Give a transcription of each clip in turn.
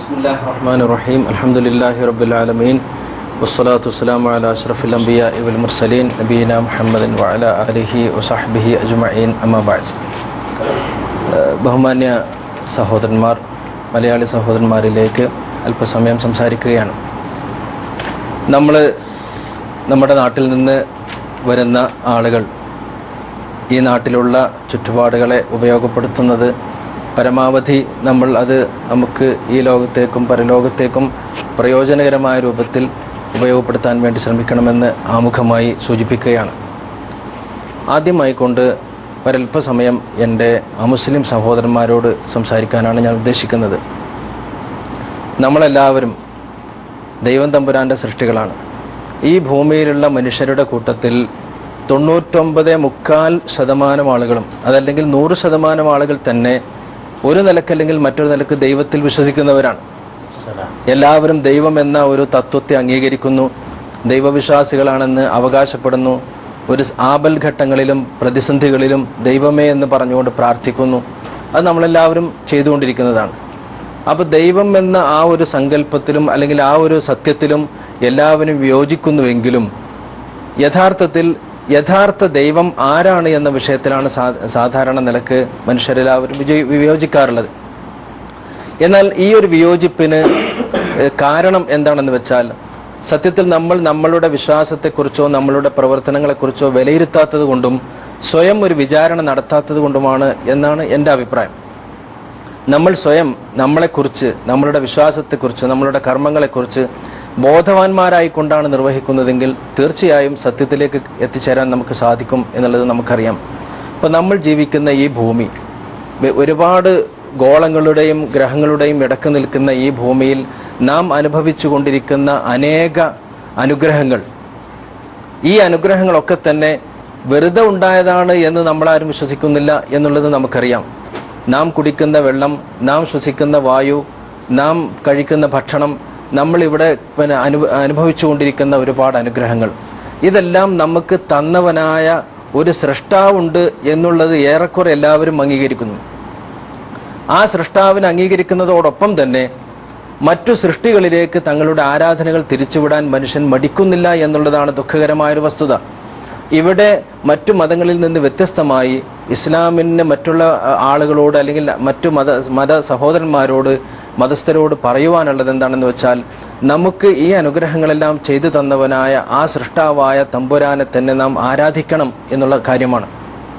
بسم الله الرحمن الرحيم الحمد لله رب العالمين والصلاة والسلام على أشرف الأنبياء والمرسلين نبينا محمد وعلى آله وصحبه أجمعين أما بعد ഏഹ് ബഹുമാന്യ സഹോദരന്മാർ മലയാളി സഹോദരന്മാരിലേക്ക് അല്പസമയം സംസാരിക്കുകയാണ് നമ്മൾ നമ്മുടെ നാട്ടിൽ നിന്ന് വരുന്ന ആളുകൾ ഈ നാട്ടിലുള്ള ചുറ്റുപാടുകളെ ഉപയോഗപ്പെടുത്തുന്നത് പരമാവധി നമ്മൾ അത് നമുക്ക് ഈ ലോകത്തേക്കും പരലോകത്തേക്കും പ്രയോജനകരമായ രൂപത്തിൽ ഉപയോഗപ്പെടുത്താൻ വേണ്ടി ശ്രമിക്കണമെന്ന് ആമുഖമായി സൂചിപ്പിക്കുകയാണ് ആദ്യമായി കൊണ്ട് ഒരല്പസമയം എൻ്റെ അമുസ്ലിം സഹോദരന്മാരോട് സംസാരിക്കാനാണ് ഞാൻ ഉദ്ദേശിക്കുന്നത് നമ്മളെല്ലാവരും ദൈവം തമ്പുരാൻ്റെ സൃഷ്ടികളാണ് ഈ ഭൂമിയിലുള്ള മനുഷ്യരുടെ കൂട്ടത്തിൽ തൊണ്ണൂറ്റൊമ്പത് മുക്കാൽ ശതമാനം ആളുകളും അതല്ലെങ്കിൽ നൂറ് ശതമാനം ആളുകൾ തന്നെ ഒരു നിലക്കല്ലെങ്കിൽ മറ്റൊരു നിലക്ക് ദൈവത്തിൽ വിശ്വസിക്കുന്നവരാണ് എല്ലാവരും ദൈവം എന്ന ഒരു തത്വത്തെ അംഗീകരിക്കുന്നു ദൈവവിശ്വാസികളാണെന്ന് അവകാശപ്പെടുന്നു ഒരു ആപൽ ഘട്ടങ്ങളിലും പ്രതിസന്ധികളിലും ദൈവമേ എന്ന് പറഞ്ഞുകൊണ്ട് പ്രാർത്ഥിക്കുന്നു അത് നമ്മളെല്ലാവരും ചെയ്തുകൊണ്ടിരിക്കുന്നതാണ് അപ്പോൾ ദൈവം എന്ന ആ ഒരു സങ്കല്പത്തിലും അല്ലെങ്കിൽ ആ ഒരു സത്യത്തിലും എല്ലാവരും വിയോജിക്കുന്നുവെങ്കിലും യഥാർത്ഥത്തിൽ യഥാർത്ഥ ദൈവം ആരാണ് എന്ന വിഷയത്തിലാണ് സാ- സാധാരണ നിലക്ക് മനുഷ്യരെല്ലാവരും വിജയി വിയോജിക്കാറുള്ളത് എന്നാൽ ഈ ഒരു വിയോജിപ്പിന് ഏഹ്, കാരണം എന്താണെന്ന് വെച്ചാൽ സത്യത്തിൽ നമ്മൾ നമ്മളുടെ വിശ്വാസത്തെക്കുറിച്ചോ നമ്മളുടെ പ്രവർത്തനങ്ങളെക്കുറിച്ചോ വിലയിരുത്താത്തത് കൊണ്ടും സ്വയം ഒരു വിചാരണ നടത്താത്തത് കൊണ്ടുമാണ് എന്നാണ് എൻ്റെ അഭിപ്രായം നമ്മൾ സ്വയം നമ്മളെക്കുറിച്ച് നമ്മളുടെ വിശ്വാസത്തെക്കുറിച്ച് നമ്മളുടെ കർമ്മങ്ങളെക്കുറിച്ച് ബോധവാന്മാരായിക്കൊണ്ടാണ് നിർവഹിക്കുന്നതെങ്കിൽ തീർച്ചയായും സത്യത്തിലേക്ക് എത്തിച്ചേരാൻ നമുക്ക് സാധിക്കും എന്നുള്ളത് നമുക്കറിയാം അപ്പോൾ നമ്മൾ ജീവിക്കുന്ന ഈ ഭൂമി വെ- ഒരുപാട് ഗോളങ്ങളുടെയും ഗ്രഹങ്ങളുടെയും ഇടക്ക് നിൽക്കുന്ന ഈ ഭൂമിയിൽ നാം അനുഭവിച്ചു കൊണ്ടിരിക്കുന്ന അനേക അനുഗ്രഹങ്ങൾ ഈ അനുഗ്രഹങ്ങളൊക്കെ തന്നെ വെറുതെ ഉണ്ടായതാണ് എന്ന് നമ്മളാരും വിശ്വസിക്കുന്നില്ല എന്നുള്ളത് നമുക്കറിയാം നാം കുടിക്കുന്ന വെള്ളം നാം ശ്വസിക്കുന്ന വായു നാം കഴിക്കുന്ന ഭക്ഷണം നമ്മളിവിടെ പിന്നെ അനു അനുഭവിച്ചുകൊണ്ടിരിക്കുന്ന ഒരുപാട് അനുഗ്രഹങ്ങൾ ഇതെല്ലാം നമുക്ക് തന്നവനായ ഒരു സൃഷ്ടാവുണ്ട് എന്നുള്ളത് ഏറെക്കുറെ എല്ലാവരും അംഗീകരിക്കുന്നു ആ സൃഷ്ടാവിനെ അംഗീകരിക്കുന്നതോടൊപ്പം തന്നെ മറ്റു സൃഷ്ടികളിലേക്ക് തങ്ങളുടെ ആരാധനകൾ തിരിച്ചുവിടാൻ മനുഷ്യൻ മടിക്കുന്നില്ല എന്നുള്ളതാണ് ദുഃഖകരമായൊരു വസ്തുത ഇവിടെ മറ്റു മതങ്ങളിൽ നിന്ന് വ്യത്യസ്തമായി ഇസ്ലാമിന് മറ്റുള്ള ആ, ആളുകളോട് അല്ലെങ്കിൽ മറ്റു മത മത സഹോദരന്മാരോട് മതസ്ഥരോട് പറയുവാനുള്ളത് എന്താണെന്ന് വെച്ചാൽ നമുക്ക് ഈ അനുഗ്രഹങ്ങളെല്ലാം ചെയ്തു തന്നവനായ ആ സൃഷ്ടാവായ തമ്പുരാനെ തന്നെ നാം ആരാധിക്കണം എന്നുള്ള കാര്യമാണ്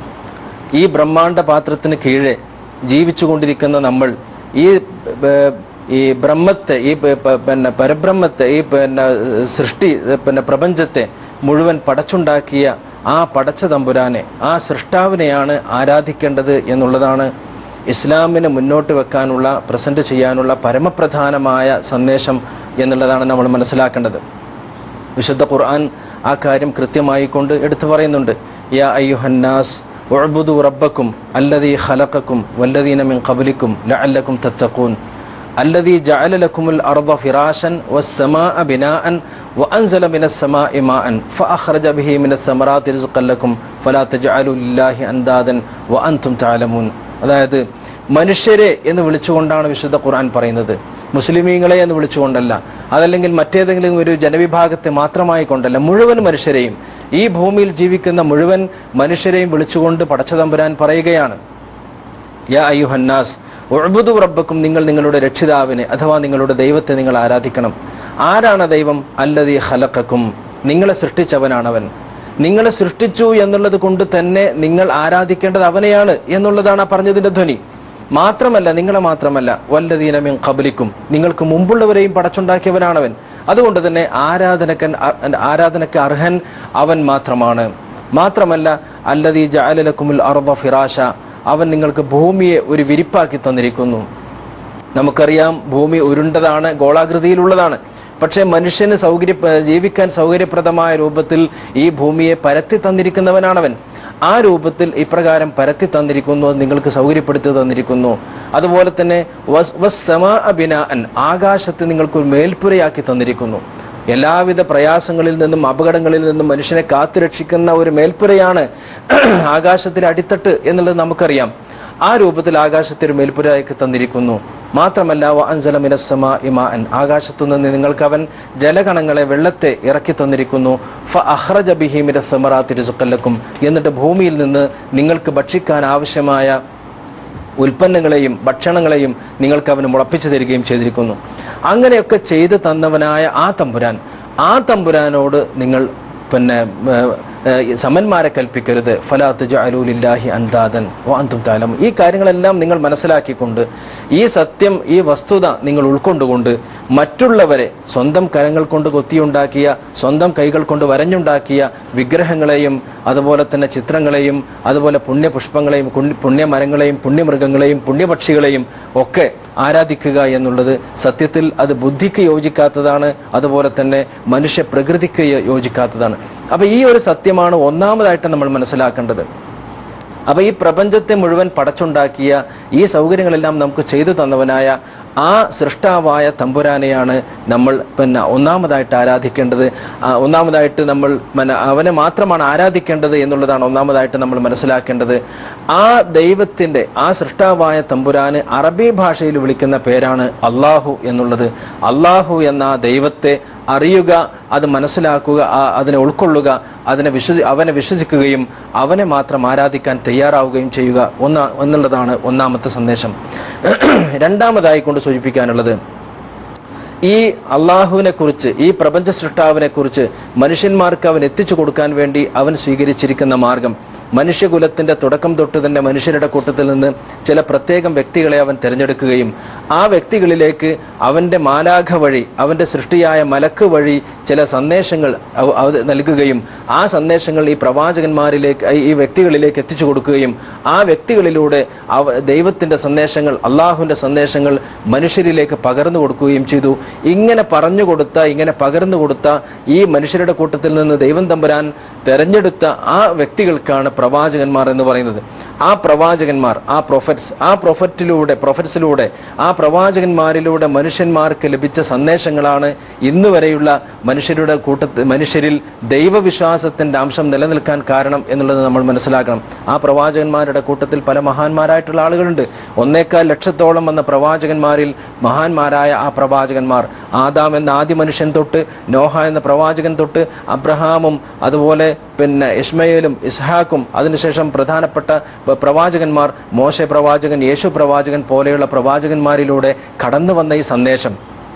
ഈ ബ്രഹ്മാണ്ട പാത്രത്തിന് കീഴെ ജീവിച്ചുകൊണ്ടിരിക്കുന്ന നമ്മൾ ഈ ഏർ, ഈ ബ്രഹ്മത്തെ ഈ പ- പ- പിന്നെ പരബ്രഹ്മത്തെ ഈ പിന്നെ സൃഷ്ടി പിന്നെ പ്രപഞ്ചത്തെ മുഴുവൻ പടച്ചുണ്ടാക്കിയ ആ പടച്ച തമ്പുരാനെ ആ സൃഷ്ടാവിനെയാണ് ആരാധിക്കേണ്ടത് എന്നുള്ളതാണ് ഇസ്ലാമിനെ മുന്നോട്ട് വെക്കാനുള്ള പ്രസന്റ് ചെയ്യാനുള്ള പരമപ്രധാനമായ സന്ദേശം എന്നുള്ളതാണ് നമ്മൾ മനസ്സിലാക്കേണ്ടത് വിശുദ്ധ ഖുർആൻ ആ കാര്യം കൃത്യമായി കൊണ്ട് എടുത്തു പറയുന്നുണ്ട് യാ അയ്യുഹന്നാസ് ഉഅ്ബുദു റബ്ബക്കും അല്ലദീ ഖലഖക്കും വല്ലദീന മിൻ ഖബ്ലിക്കും ലഅല്ലക്കും തത്തഖൂൻ الذي جعل لكم الأرض فراشا والسماء بناء وأنزل من السماء ماء فأخرج به من الثمرات رزقا لكم فلا تجعلوا لله أندادا وأنتم تعلمون അതായത് മനുഷ്യരെ എന്ന് വിളിച്ചുകൊണ്ടാണ് വിശുദ്ധ ഖുർആൻ പറയുന്നത് മുസ്ലിമീങ്ങളെ എന്ന് വിളിച്ചുകൊണ്ടല്ല അതല്ലെങ്കിൽ മറ്റേതെങ്കിലും ഒരു ജനവിഭാഗത്തെ മാത്രമായി കൊണ്ടല്ല മുഴുവൻ മനുഷ്യരെയും ഈ ഭൂമിയിൽ ജീവിക്കുന്ന മുഴുവൻ മനുഷ്യരെയും വിളിച്ചുകൊണ്ട് പടച്ചതമ്പുരാൻ പറയുകയാണ് യാ അയ്യുഹന്നാസ് ഉഅ്ബുദു റബ്ബക്കും നിങ്ങൾ നിങ്ങളുടെ രക്ഷിതാവിനെ അഥവാ നിങ്ങളുടെ ദൈവത്തെ നിങ്ങൾ ആരാധിക്കണം ആരാണ് ദൈവം അല്ലതീ ഖലഖക്കും നിങ്ങളെ സൃഷ്ടിച്ചവനാണവൻ നിങ്ങളെ സൃഷ്ടിച്ചു എന്നുള്ളത് കൊണ്ട് തന്നെ നിങ്ങൾ ആരാധിക്കേണ്ടത് അവനെയാണ് എന്നുള്ളതാണ് ആ പറഞ്ഞതിന്റെ ധ്വനി മാത്രമല്ല നിങ്ങളെ മാത്രമല്ല വല്ലതീനമിൻ ഖബലിക്കും നിങ്ങൾക്ക് മുമ്പുള്ളവരെയും പടച്ചുണ്ടാക്കിയവനാണവൻ അതുകൊണ്ട് തന്നെ ആരാധനക്കൻ ആരാധനക്ക് അർഹൻ അവൻ മാത്രമാണ് മാത്രമല്ല അല്ലതീ ജഅലലക്കുമുൽ അർദ ഫിറാശ അവൻ നിങ്ങൾക്ക് ഭൂമിയെ ഒരു വിരിപ്പാക്കി തന്നിരിക്കുന്നു നമുക്കറിയാം ഭൂമി ഉരുണ്ടതാണ് ഗോളാകൃതിയിലുള്ളതാണ് പക്ഷേ മനുഷ്യന് സൗകര്യ ജീവിക്കാൻ സൗകര്യപ്രദമായ രൂപത്തിൽ ഈ ഭൂമിയെ പരത്തി തന്നിരിക്കുന്നവനാണവൻ ആ രൂപത്തിൽ ഇപ്രകാരം പരത്തി തന്നിരിക്കുന്നു അത് നിങ്ങൾക്ക് സൗകര്യപ്പെടുത്തി തന്നിരിക്കുന്നു അതുപോലെ തന്നെ വസ് വസ്സമാ ബിനാഅൻ ആകാശത്തെ നിങ്ങൾക്ക് ഒരു മേൽപ്പുരയാക്കി തന്നിരിക്കുന്നു എല്ലാവിധ പ്രയാസങ്ങളിൽ നിന്നും അപകടങ്ങളിൽ നിന്നും മനുഷ്യനെ കാത്തുരക്ഷിക്കുന്ന ഒരു മേൽപ്പുരയാണ് ആകാശത്തിലെ അടിത്തട്ട് എന്നുള്ളത് നമുക്കറിയാം ആ രൂപത്തിൽ ആകാശത്തെ ഒരു മേൽപ്പുരായ്ക്ക് തന്നിരിക്കുന്നു മാത്രമല്ല വ അൻസല മിനസ്സമാ ഇമാൻ ആകാശത്തു നിന്ന് നിങ്ങൾക്ക് അവൻ ജലകണങ്ങളെ വെള്ളത്തെ ഇറക്കി തന്നിരിക്കുന്നു ഫ അഹ്റജ ബിഹി മിനസ്സമറാത്തി രിസുക്കല്ലക്കും എന്നിട്ട് ഭൂമിയിൽ നിന്ന് നിങ്ങൾക്ക് ഭക്ഷിക്കാൻ ആവശ്യമായ ഉൽപ്പന്നങ്ങളെയും ഭക്ഷണങ്ങളെയും നിങ്ങൾക്ക് അവന് മുളപ്പിച്ചു തരികയും ചെയ്തിരിക്കുന്നു അങ്ങനെയൊക്കെ ചെയ്തു തന്നവനായ ആ തമ്പുരാൻ ആ തമ്പുരാനോട് നിങ്ങൾ പിന്നെ ഏർ, ഏർ, സമന്മാരെ കൽപ്പിക്കരുത് ഫലാത്ത് ജഅലൂലില്ലാഹി അന്താദൻ ഓ അന്തും താലം ഈ കാര്യങ്ങളെല്ലാം നിങ്ങൾ മനസ്സിലാക്കിക്കൊണ്ട് ഈ സത്യം ഈ വസ്തുത നിങ്ങൾ ഉൾക്കൊണ്ടുകൊണ്ട് മറ്റുള്ളവരെ സ്വന്തം കരങ്ങൾ കൊണ്ട് കൊത്തിയുണ്ടാക്കിയ സ്വന്തം കൈകൾ കൊണ്ട് വരഞ്ഞുണ്ടാക്കിയ വിഗ്രഹങ്ങളെയും അതുപോലെ തന്നെ ചിത്രങ്ങളെയും അതുപോലെ പുണ്യപുഷ്പങ്ങളെയും കുണ്യ- പുണ്യമരങ്ങളെയും പുണ്യമൃഗങ്ങളെയും പുണ്യപക്ഷികളെയും ഒക്കെ ആരാധിക്കുക എന്നുള്ളത് സത്യത്തിൽ അത് ബുദ്ധിക്ക് യോജിക്കാത്തതാണ് അതുപോലെ തന്നെ മനുഷ്യ പ്രകൃതിക്ക് യോ- യോജിക്കാത്തതാണ് അപ്പൊ ഈ ഒരു സത്യമാണ് ഒന്നാമതായിട്ട് നമ്മൾ മനസ്സിലാക്കേണ്ടത് അപ്പൊ ഈ പ്രപഞ്ചത്തെ മുഴുവൻ പടച്ചുണ്ടാക്കിയ ഈ സൗകര്യങ്ങളെല്ലാം നമുക്ക് ചെയ്തു തന്നവനായ ആ സൃഷ്ടാവായ തമ്പുരാനെയാണ് നമ്മൾ പിന്നെ ഒന്നാമതായിട്ട് ആരാധിക്കേണ്ടത് ആ, ഒന്നാമതായിട്ട് നമ്മൾ മന- അവനെ മാത്രമാണ് ആരാധിക്കേണ്ടത് എന്നുള്ളതാണ് ഒന്നാമതായിട്ട് നമ്മൾ മനസ്സിലാക്കേണ്ടത് ആ ദൈവത്തിന്റെ ആ സൃഷ്ടാവായ തമ്പുരാന് അറബി ഭാഷയിൽ വിളിക്കുന്ന പേരാണ് അള്ളാഹു എന്നുള്ളത് അള്ളാഹു എന്ന ആ ദൈവത്തെ അറിയുക അത് മനസ്സിലാക്കുക ആ- അതിനെ ഉൾക്കൊള്ളുക അതിനെ വിശ്വസി അവനെ വിശ്വസിക്കുകയും അവനെ മാത്രം ആരാധിക്കാൻ തയ്യാറാവുകയും ചെയ്യുക ഒന്ന എന്നുള്ളതാണ് ഒന്നാമത്തെ സന്ദേശം രണ്ടാമതായി കൊണ്ട് സൂചിപ്പിക്കാനുള്ളത് ഈ അള്ളാഹുവിനെ കുറിച്ച് ഈ പ്രപഞ്ച സൃഷ്ടാവിനെ കുറിച്ച് മനുഷ്യന്മാർക്ക് അവൻ എത്തിച്ചു കൊടുക്കാൻ വേണ്ടി അവൻ സ്വീകരിച്ചിരിക്കുന്ന മാർഗം മനുഷ്യകുലത്തിന്റെ തുടക്കം തൊട്ട് തന്നെ മനുഷ്യരുടെ കൂട്ടത്തിൽ നിന്ന് ചില പ്രത്യേകം വ്യക്തികളെ അവൻ തിരഞ്ഞെടുക്കുകയും ആ വ്യക്തികളിലേക്ക് അവന്റെ മാലാഖ വഴി അവന്റെ സൃഷ്ടിയായ മലക്ക് വഴി ചില സന്ദേശങ്ങൾ അവ- അവ- നൽകുകയും ആ സന്ദേശങ്ങൾ ഈ പ്രവാചകന്മാരിലേക്ക് ഈ വ്യക്തികളിലേക്ക് എത്തിച്ചു കൊടുക്കുകയും ആ വ്യക്തികളിലൂടെ അവ ദൈവത്തിന്റെ സന്ദേശങ്ങൾ അള്ളാഹുവിന്റെ സന്ദേശങ്ങൾ മനുഷ്യരിലേക്ക് പകർന്നു കൊടുക്കുകയും ചെയ്തു ഇങ്ങനെ പറഞ്ഞു കൊടുത്ത ഇങ്ങനെ പകർന്നു കൊടുത്ത ഈ മനുഷ്യരുടെ കൂട്ടത്തിൽ നിന്ന് ദൈവം തമ്പുരാൻ തെരഞ്ഞെടുത്ത ആ വ്യക്തികൾക്കാണ് പ്രവാചകന്മാർ എന്ന് പറയുന്നത് ആ പ്രവാചകന്മാർ ആ പ്രൊഫറ്റ്സ് ആ പ്രൊഫറ്റിലൂടെ പ്രൊഫറ്റ്സിലൂടെ ആ പ്രവാചകന്മാരിലൂടെ മനുഷ്യന്മാർക്ക് ലഭിച്ച സന്ദേശങ്ങളാണ് ഇന്ന് വരെയുള്ള മനുഷ്യരുടെ കൂട്ടത്തിൽ മനുഷ്യരിൽ ദൈവവിശ്വാസത്തിന്റെ അംശം നിലനിൽക്കാൻ കാരണം എന്നുള്ളത് നമ്മൾ മനസ്സിലാക്കണം ആ പ്രവാചകന്മാരുടെ കൂട്ടത്തിൽ പല മഹാന്മാരായിട്ടുള്ള ആളുകളുണ്ട് ഒന്നേക്കാൽ ലക്ഷത്തോളം വന്ന പ്രവാചകന്മാരിൽ മഹാന്മാരായ ആ പ്രവാചകന്മാർ ആദാം എന്ന ആദ്യ മനുഷ്യൻ തൊട്ട് നോഹ എന്ന പ്രവാചകൻ തൊട്ട് അബ്രഹാമും അതുപോലെ പിന്നെ ഇസ്മയേലും ഇസ്ഹാക്കും അതിനുശേഷം പ്രധാനപ്പെട്ട പ- പ്രവാചകന്മാർ മോശ പ്രവാചകൻ യേശു പ്രവാചകൻ പോലെയുള്ള പ്രവാചകന്മാരിലൂടെ കടന്നു വന്ന ഈ സന്ദേശം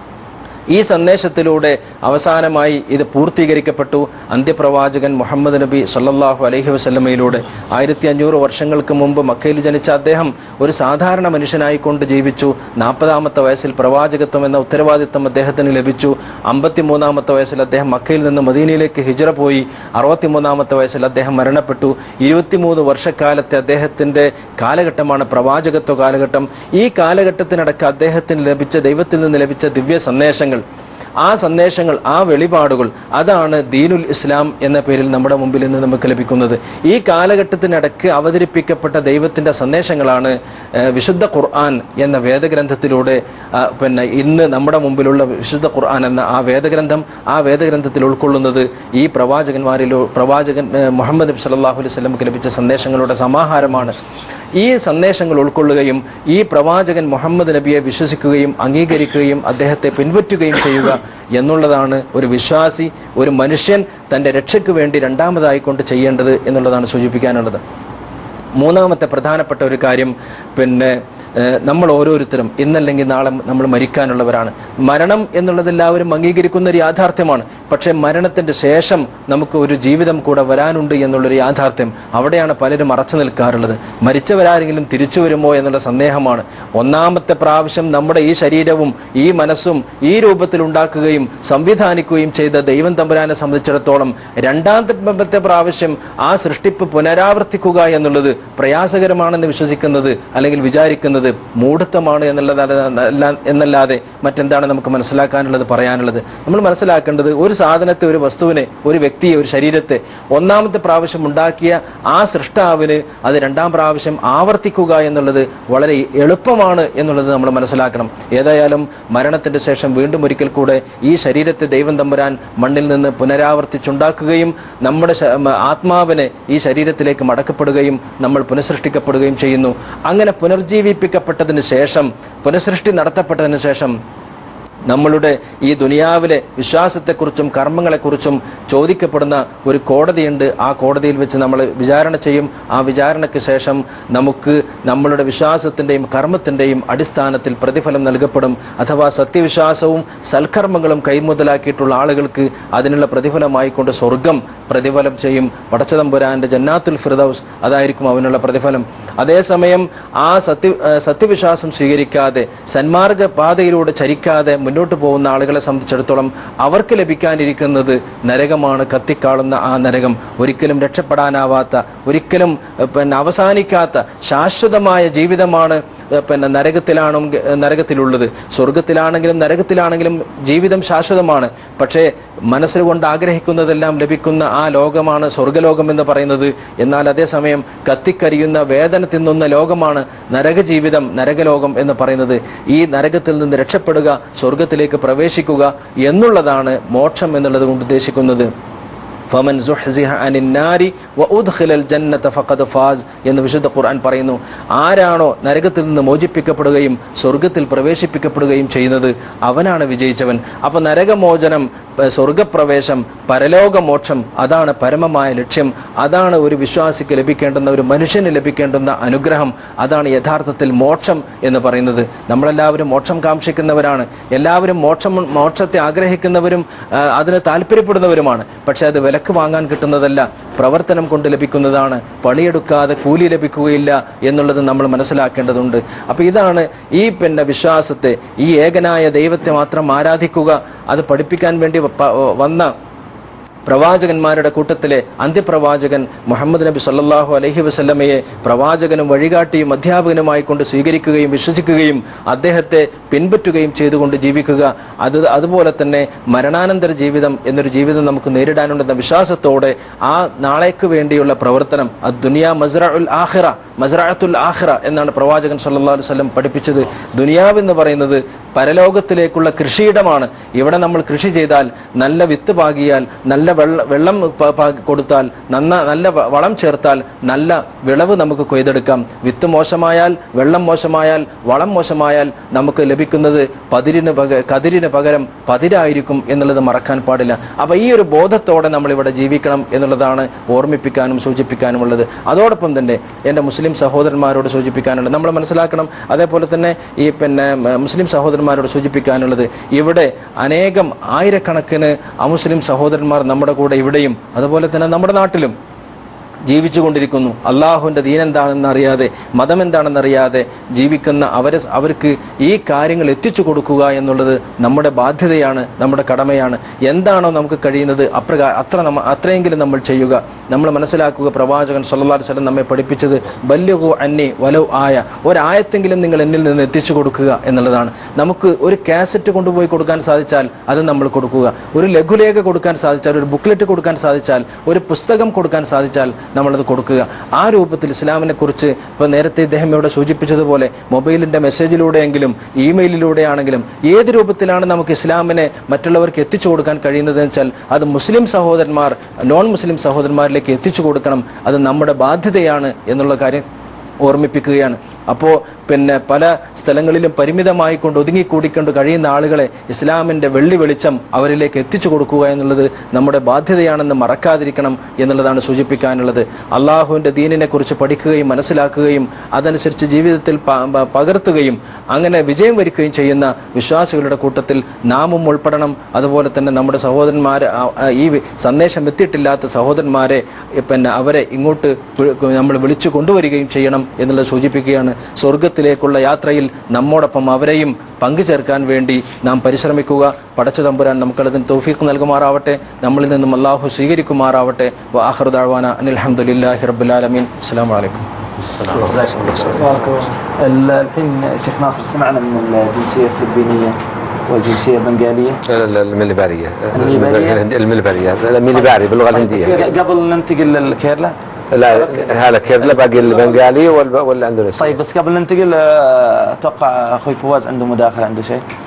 ഈ സന്ദേശത്തിലൂടെ അവസാനമായി ഇത് പൂർത്തീകരിക്കപ്പെട്ടു അന്ത്യപ്രവാചകൻ മുഹമ്മദ് നബി സല്ലല്ലാഹു അലൈഹി വസല്ലമയിലൂടെ ആയിരത്തി അഞ്ഞൂറ് വർഷങ്ങൾക്ക് മുമ്പ് മക്കയിൽ ജനിച്ച അദ്ദേഹം ഒരു സാധാരണ മനുഷ്യനായിക്കൊണ്ട് ജീവിച്ചു നാൽപ്പതാമത്തെ വയസ്സിൽ പ്രവാചകത്വം എന്ന ഉത്തരവാദിത്വം അദ്ദേഹത്തിന് ലഭിച്ചു അമ്പത്തിമൂന്നാമത്തെ വയസ്സിൽ അദ്ദേഹം മക്കയിൽ നിന്ന് മദീനയിലേക്ക് ഹിജറ പോയി അറുപത്തിമൂന്നാമത്തെ വയസ്സിൽ അദ്ദേഹം മരണപ്പെട്ടു ഇരുപത്തിമൂന്ന് വർഷക്കാലത്തെ അദ്ദേഹത്തിന്റെ കാലഘട്ടമാണ് പ്രവാചകത്വ കാലഘട്ടം ഈ കാലഘട്ടത്തിനടക്ക് അദ്ദേഹത്തിന് ലഭിച്ച ദൈവത്തിൽ നിന്ന് ലഭിച്ച ദിവ്യ സന്ദേശങ്ങൾ ആ സന്ദേശങ്ങൾ ആ വെളിപാടുകൾ അതാണ് ദീനുൽ ഇസ്ലാം എന്ന പേരിൽ നമ്മുടെ മുമ്പിൽ നിന്ന് നമുക്ക് ലഭിക്കുന്നത് ഈ കാലഘട്ടത്തിനടക്ക് അവതരിപ്പിക്കപ്പെട്ട ദൈവത്തിന്റെ സന്ദേശങ്ങളാണ് ഏഹ്, വിശുദ്ധ ഖുർആൻ എന്ന വേദഗ്രന്ഥത്തിലൂടെ ആ, പിന്നെ ഇന്ന് നമ്മുടെ മുമ്പിലുള്ള വിശുദ്ധ ഖുർആൻ എന്ന ആ വേദഗ്രന്ഥം ആ വേദഗ്രന്ഥത്തിൽ ഉൾക്കൊള്ളുന്നത് ഈ പ്രവാചകന്മാരിലോ പ്രവാചകൻ ഏഹ്, മുഹമ്മദ് നബി സല്ലല്ലാഹു അലൈഹി വസല്ലമക്ക് ലഭിച്ച സന്ദേശങ്ങളുടെ സമാഹാരമാണ് ഈ സന്ദേശങ്ങൾ ഉൾക്കൊള്ളുകയും ഈ പ്രവാചകൻ മുഹമ്മദ് നബിയെ വിശ്വസിക്കുകയും അംഗീകരിക്കുകയും അദ്ദേഹത്തെ പിൻപറ്റുകയും ചെയ്യുക എന്നുള്ളതാണ് ഒരു വിശ്വാസി ഒരു മനുഷ്യൻ തൻ്റെ രക്ഷയ്ക്ക് വേണ്ടി രണ്ടാമതായി കൊണ്ട് ചെയ്യേണ്ടത് എന്നുള്ളതാണ് സൂചിപ്പിക്കാനുള്ളത് മൂന്നാമത്തെ പ്രധാനപ്പെട്ട ഒരു കാര്യം പിന്നെ ഏഹ്, നമ്മൾ ഓരോരുത്തരും ഇന്നല്ലെങ്കിൽ നാളെ നമ്മൾ മരിക്കാനുള്ളവരാണ് മരണം എന്നുള്ളത് എല്ലാവരും അംഗീകരിക്കുന്ന ഒരു യാഥാർത്ഥ്യമാണ് പക്ഷേ മരണത്തിന്റെ ശേഷം നമുക്ക് ഒരു ജീവിതം കൂടെ വരാനുണ്ട് എന്നുള്ളൊരു യാഥാർത്ഥ്യം അവിടെയാണ് പലരും അറച്ചു നിൽക്കാറുള്ളത് മരിച്ചവരാരെങ്കിലും തിരിച്ചു വരുമോ എന്നുള്ള സന്ദേഹമാണ് ഒന്നാമത്തെ പ്രാവശ്യം നമ്മുടെ ഈ ശരീരവും ഈ മനസ്സും ഈ രൂപത്തിൽ ഉണ്ടാക്കുകയും സംവിധാനിക്കുകയും ചെയ്ത ദൈവം തമ്പുരാനെ സംബന്ധിച്ചിടത്തോളം രണ്ടാമത്തെ പ്രാവശ്യം ആ സൃഷ്ടിപ്പ് പുനരാവർത്തിക്കുക എന്നുള്ളത് പ്രയാസകരമാണെന്ന് വിശ്വസിക്കുന്നത് അല്ലെങ്കിൽ വിചാരിക്കുന്നത് പറയുന്നത് മൂഢത്വമാണ് എന്നുള്ളതല്ല എന്നല്ലാതെ മറ്റെന്താണ് നമുക്ക് മനസ്സിലാക്കാനുള്ളത് പറയാനുള്ളത് നമ്മൾ മനസ്സിലാക്കേണ്ടത് ഒരു സാധനത്തെ ഒരു വസ്തുവിനെ ഒരു വ്യക്തിയെ ഒരു ശരീരത്തെ ഒന്നാമത്തെ പ്രാവശ്യം ഉണ്ടാക്കിയ ആ സൃഷ്ടാവിന് അത് രണ്ടാം പ്രാവശ്യം ആവർത്തിക്കുക എന്നുള്ളത് വളരെ എളുപ്പമാണ് എന്നുള്ളത് നമ്മൾ മനസ്സിലാക്കണം ഏതായാലും മരണത്തിന്റെ ശേഷം വീണ്ടും ഒരിക്കൽ കൂടെ ഈ ശരീരത്തെ ദൈവം തമ്പുരാൻ മണ്ണിൽ നിന്ന് പുനരാവർത്തിച്ചുണ്ടാക്കുകയും നമ്മുടെ ശ- മ- ആത്മാവിനെ ഈ ശരീരത്തിലേക്ക് മടക്കപ്പെടുകയും നമ്മൾ പുനഃസൃഷ്ടിക്കപ്പെടുകയും ചെയ്യുന്നു അങ്ങനെ പുനർജീവിപ്പിക്കപ്പെട്ടതിന് ശേഷം പുനഃസൃഷ്ടി നടത്തപ്പെട്ടതിന് ശേഷം നമ്മളുടെ ഈ ദുനിയാവിലെ വിശ്വാസത്തെക്കുറിച്ചും കർമ്മങ്ങളെക്കുറിച്ചും ചോദിക്കപ്പെടുന്ന ഒരു കോടതിയുണ്ട് ആ കോടതിയിൽ വെച്ച് നമ്മൾ വിചാരണ ചെയ്യും ആ വിചാരണയ്ക്ക് ശേഷം നമുക്ക് നമ്മളുടെ വിശ്വാസത്തിൻ്റെയും കർമ്മത്തിൻ്റെയും അടിസ്ഥാനത്തിൽ പ്രതിഫലം നൽകപ്പെടും അഥവാ സത്യവിശ്വാസവും സൽക്കർമ്മങ്ങളും കൈമുതലാക്കിയിട്ടുള്ള ആളുകൾക്ക് അതിനുള്ള പ്രതിഫലമായി കൊണ്ട് സ്വർഗം പ്രതിഫലം ചെയ്യും പടച്ചതമ്പുരാന്റെ ജന്നാത്തുൽ ഫിർദൌസ് അതായിരിക്കും അവനുള്ള പ്രതിഫലം അതേസമയം ആ സത്യ ആ, സത്യവിശ്വാസം സ്വീകരിക്കാതെ സന്മാർഗ പാതയിലൂടെ ചരിക്കാതെ മുന്നോട്ട് പോകുന്ന ആളുകളെ സംബന്ധിച്ചിടത്തോളം അവർക്ക് ലഭിക്കാനിരിക്കുന്നത് നരകമാണ് കത്തിക്കാളുന്ന ആ നരകം ഒരിക്കലും രക്ഷപ്പെടാനാവാത്ത ഒരിക്കലും ഏ, പിന്നെ അവസാനിക്കാത്ത ശാശ്വതമായ ജീവിതമാണ് ഏ, പിന്നെ നരകത്തിലാണ് നരകത്തിലുള്ളത് സ്വർഗത്തിലാണെങ്കിലും നരകത്തിലാണെങ്കിലും ജീവിതം ശാശ്വതമാണ് പക്ഷേ മനസ്സിൽ കൊണ്ട് ആഗ്രഹിക്കുന്നതെല്ലാം ലഭിക്കുന്ന ആ ലോകമാണ് സ്വർഗലോകം എന്ന് പറയുന്നത് എന്നാൽ അതേസമയം കത്തിക്കരിയുന്ന വേദന തിന്നുന്ന ലോകമാണ് നരകജീവിതം നരകലോകം എന്ന് പറയുന്നത് ഈ നരകത്തിൽ നിന്ന് രക്ഷപ്പെടുക സ്വർഗത്തിലേക്ക് പ്രവേശിക്കുക എന്നുള്ളതാണ് മോക്ഷം എന്നുള്ളത് കൊണ്ട് ഉദ്ദേശിക്കുന്നത് ഫമൻ സുഹ്സിഹ അനിൻ നാരി വ ഉദ്ഖിലൽ ജന്നത ഫഖദ് ഫാസ് എന്ന് വിശുദ്ധ ഖുർആൻ പറയുന്നു ആരാണോ നരകത്തിൽ നിന്ന് മോചിപ്പിക്കപ്പെടുകയും സ്വർഗത്തിൽ പ്രവേശിപ്പിക്കപ്പെടുകയും ചെയ്യുന്നത് അവനാണ് വിജയിച്ചവൻ അപ്പൊ നരകമോചനം പ- സ്വർഗപ്രവേശം പരലോകമോക്ഷം അതാണ് പരമമായ ലക്ഷ്യം അതാണ് ഒരു വിശ്വാസിക്ക് ലഭിക്കേണ്ടുന്ന ഒരു മനുഷ്യന് ലഭിക്കേണ്ടുന്ന അനുഗ്രഹം അതാണ് യഥാർത്ഥത്തിൽ മോക്ഷം എന്ന് പറയുന്നത് നമ്മളെല്ലാവരും മോക്ഷം കാക്ഷിക്കുന്നവരാണ് എല്ലാവരും മോക്ഷം മോക്ഷത്തെ ആഗ്രഹിക്കുന്നവരും ആ, അതിന് താല്പര്യപ്പെടുന്നവരുമാണ് പക്ഷെ അത് വിലക്ക് വാങ്ങാൻ കിട്ടുന്നതല്ല പ്രവർത്തനം കൊണ്ട് ലഭിക്കുന്നതാണ് പണിയെടുക്കാതെ കൂലി ലഭിക്കുകയില്ല എന്നുള്ളത് നമ്മൾ മനസ്സിലാക്കേണ്ടതുണ്ട് അപ്പൊ ഇതാണ് ഈ പിന്നെ വിശ്വാസത്തെ ഈ ഏകനായ ദൈവത്തെ മാത്രം ആരാധിക്കുക അത് പഠിപ്പിക്കാൻ വേണ്ടി പ- വന്ന പ്രവാചകന്മാരുടെ കൂട്ടത്തിലെ അന്ത്യപ്രവാചകൻ മുഹമ്മദ് നബി സല്ലല്ലാഹു അലൈഹി വസല്ലമയെ പ്രവാചകനും വഴികാട്ടിയും അധ്യാപകനുമായി കൊണ്ട് സ്വീകരിക്കുകയും വിശ്വസിക്കുകയും അദ്ദേഹത്തെ പിൻപറ്റുകയും ചെയ്തുകൊണ്ട് ജീവിക്കുക അത് അതുപോലെ തന്നെ മരണാനന്തര ജീവിതം എന്നൊരു ജീവിതം നമുക്ക് നേരിടാനുണ്ടെന്ന വിശ്വാസത്തോടെ ആ നാളേക്ക് വേണ്ടിയുള്ള പ്രവർത്തനം അത് ദുനിയ മസ്റഉൽ ആഖിറ മസ്റഅത്തുൽ ആഖിറ എന്നാണ് പ്രവാചകൻ സല്ലല്ലാഹു അലൈഹി വസല്ലം പഠിപ്പിച്ചത് ദുനിയാവ് എന്ന് പറയുന്നത് പരലോകത്തിലേക്കുള്ള കൃഷിയിടമാണ് ഇവിടെ നമ്മൾ കൃഷി ചെയ്താൽ നല്ല വിത്ത് പാകിയാൽ നല്ല വെള്ള വെള്ളം പ- പ- കൊടുത്താൽ നന്ന നല്ല വ- വളം ചേർത്താൽ നല്ല വിളവ് നമുക്ക് കൊയ്തെടുക്കാം വിത്ത് മോശമായാൽ വെള്ളം മോശമായാൽ വളം മോശമായാൽ നമുക്ക് ലഭിക്കുന്നത് പതിരിന് പക കതിരിന് പകരം പതിരായിരിക്കും എന്നുള്ളത് മറക്കാൻ പാടില്ല അപ്പൊ ഈ ഒരു ബോധത്തോടെ നമ്മൾ ഇവിടെ ജീവിക്കണം എന്നുള്ളതാണ് ഓർമ്മിപ്പിക്കാനും സൂചിപ്പിക്കാനുമുള്ളത് അതോടൊപ്പം തന്നെ എൻ്റെ മുസ്ലിം സഹോദരന്മാരോട് സൂചിപ്പിക്കാനുള്ളത് നമ്മൾ മനസ്സിലാക്കണം അതേപോലെ തന്നെ ഈ പിന്നെ മ, മുസ്ലിം സഹോദരന്മാരോട് സൂചിപ്പിക്കാനുള്ളത് ഇവിടെ അനേകം ആയിരക്കണക്കിന് അമുസ്ലിം സഹോദരന്മാർ നമ്മുടെ കൂടെ ഇവിടെയും അതുപോലെ തന്നെ നമ്മുടെ നാട്ടിലും ജീവിച്ചുകൊണ്ടിരിക്കുന്നു അള്ളാഹുവിൻ്റെ ദീനെന്താണെന്ന് അറിയാതെ മതം എന്താണെന്നറിയാതെ ജീവിക്കുന്ന അവരെ അവർക്ക് ഈ കാര്യങ്ങൾ എത്തിച്ചു കൊടുക്കുക എന്നുള്ളത് നമ്മുടെ ബാധ്യതയാണ് നമ്മുടെ കടമയാണ് എന്താണോ നമുക്ക് കഴിയുന്നത് അപ്രകാ അത്ര നമ്മ അത്രയെങ്കിലും നമ്മൾ ചെയ്യുക നമ്മൾ മനസ്സിലാക്കുക പ്രവാചകൻ സല്ലല്ലാഹു അലൈഹി വസല്ലം നമ്മെ പഠിപ്പിച്ചത് ബല്യഹു അന്നി വലവ് ആയ ഒരായത്തെങ്കിലും നിങ്ങൾ എന്നിൽ നിന്ന് എത്തിച്ചു കൊടുക്കുക എന്നുള്ളതാണ് നമുക്ക് ഒരു കാസറ്റ് കൊണ്ടുപോയി കൊടുക്കാൻ സാധിച്ചാൽ അത് നമ്മൾ കൊടുക്കുക ഒരു ലഘുലേഖ കൊടുക്കാൻ സാധിച്ചാൽ ഒരു ബുക്ക്ലെറ്റ് കൊടുക്കാൻ സാധിച്ചാൽ ഒരു പുസ്തകം കൊടുക്കാൻ സാധിച്ചാൽ നമ്മളത് കൊടുക്കുക ആ രൂപത്തിൽ ഇസ്ലാമിനെ കുറിച്ച് ഇപ്പോൾ നേരത്തെ ഇദ്ദേഹം ഇവിടെ സൂചിപ്പിച്ചതുപോലെ മൊബൈലിന്റെ മെസ്സേജിലൂടെയെങ്കിലും ഇമെയിലിലൂടെയാണെങ്കിലും ഏത് രൂപത്തിലാണ് നമുക്ക് ഇസ്ലാമിനെ മറ്റുള്ളവർക്ക് എത്തിച്ചു കൊടുക്കാൻ കഴിയുന്നത് വെച്ചാൽ അത് മുസ്ലിം സഹോദരന്മാർ നോൺ മുസ്ലിം സഹോദരന്മാരിലേക്ക് എത്തിച്ചു കൊടുക്കണം അത് നമ്മുടെ ബാധ്യതയാണ് എന്നുള്ള കാര്യം ഓർമ്മിപ്പിക്കുകയാണ് അപ്പോൾ പിന്നെ പല സ്ഥലങ്ങളിലും പരിമിതമായി കൊണ്ട് ഒതുങ്ങിക്കൂടിക്കൊണ്ട് കഴിയുന്ന ആളുകളെ ഇസ്ലാമിൻ്റെ വെള്ളി വെളിച്ചം അവരിലേക്ക് എത്തിച്ചു കൊടുക്കുക എന്നുള്ളത് നമ്മുടെ ബാധ്യതയാണെന്ന് മറക്കാതിരിക്കണം എന്നുള്ളതാണ് സൂചിപ്പിക്കാനുള്ളത് അള്ളാഹുവിൻ്റെ ദീനിനെ കുറിച്ച് പഠിക്കുകയും മനസ്സിലാക്കുകയും അതനുസരിച്ച് ജീവിതത്തിൽ പ- പ- പകർത്തുകയും അങ്ങനെ വിജയം വരിക്കുകയും ചെയ്യുന്ന വിശ്വാസികളുടെ കൂട്ടത്തിൽ നാമും ഉൾപ്പെടണം അതുപോലെ തന്നെ നമ്മുടെ സഹോദരന്മാരെ ആ, ആ, ഈ വി- സന്ദേശം എത്തിയിട്ടില്ലാത്ത സഹോദരന്മാരെ എ, പിന്നെ അവരെ ഇങ്ങോട്ട് വി- നമ്മൾ വിളിച്ചു കൊണ്ടുവരികയും ചെയ്യണം എന്നുള്ളത് സൂചിപ്പിക്കുകയാണ് സ്വർഗത്തിലേക്കുള്ള യാത്രയിൽ നമ്മോടൊപ്പം അവരെയും പങ്കുചേർക്കാൻ വേണ്ടി നാം പരിശ്രമിക്കുക പടച്ചു തമ്പുരാൻ നമുക്കതിന് തൗഫീഖ് നൽകുമാറാവട്ടെ നമ്മളിൽ നിന്നും അള്ളാഹു സ്വീകരിക്കുമാറാവട്ടെ വാഹൃദാഴ്വാന അനിൽഹമുല്ലാഹി റബ്ബുലാലമീൻ അസ്സാം വലൈക്കും جزاك الله ال- الحين شيخ ناصر سمعنا من الجنسيه الفلبينيه والجنسيه البنغاليه المليبارية المليبارية؟ المليبارية المليباري باللغة طيب بس الهندية قبل ننتقل للكيرلا لا هذا كيرلا باقي البنغالي والب- والاندونيسي طيب بس قبل ننتقل آه، اتوقع اخوي فواز عنده مداخله عنده شيء